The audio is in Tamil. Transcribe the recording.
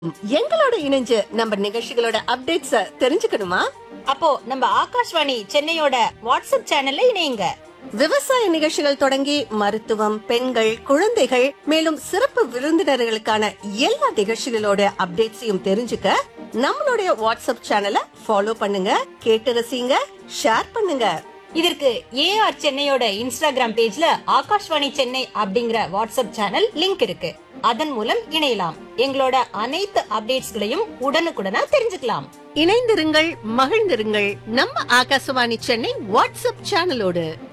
எங்களோட இணைஞ்சு நம்ம நிகழ்ச்சிகளோட அப்டேட்ஸ தெரிஞ்சுக்கணுமா அப்போ நம்ம ஆகாஷ்வாணி சென்னையோட வாட்ஸ்அப் சேனல்ல இணையுங்க விவசாய நிகழ்ச்சிகள் தொடங்கி மருத்துவம் பெண்கள் குழந்தைகள் மேலும் சிறப்பு விருந்தினர்களுக்கான எல்லா நிகழ்ச்சிகளோட அப்டேட்ஸையும் தெரிஞ்சுக்க நம்மளுடைய வாட்ஸ்அப் சேனலை ஃபாலோ பண்ணுங்க கேட்டு ரசிங்க ஷேர் பண்ணுங்க இதற்கு ஏஆர் சென்னையோட இன்ஸ்டாகிராம் பேஜ்ல ஆகாஷ்வாணி சென்னை அப்படிங்கிற வாட்ஸ்அப் சேனல் லிங்க் இருக்கு அதன் மூலம் இணையலாம் எங்களோட அனைத்து அப்டேட்ஸ்களையும் உடனுக்குடனா தெரிஞ்சுக்கலாம் இணைந்திருங்கள் மகிழ்ந்திருங்கள் நம்ம ஆகாசவாணி சென்னை வாட்ஸ்அப் சேனலோடு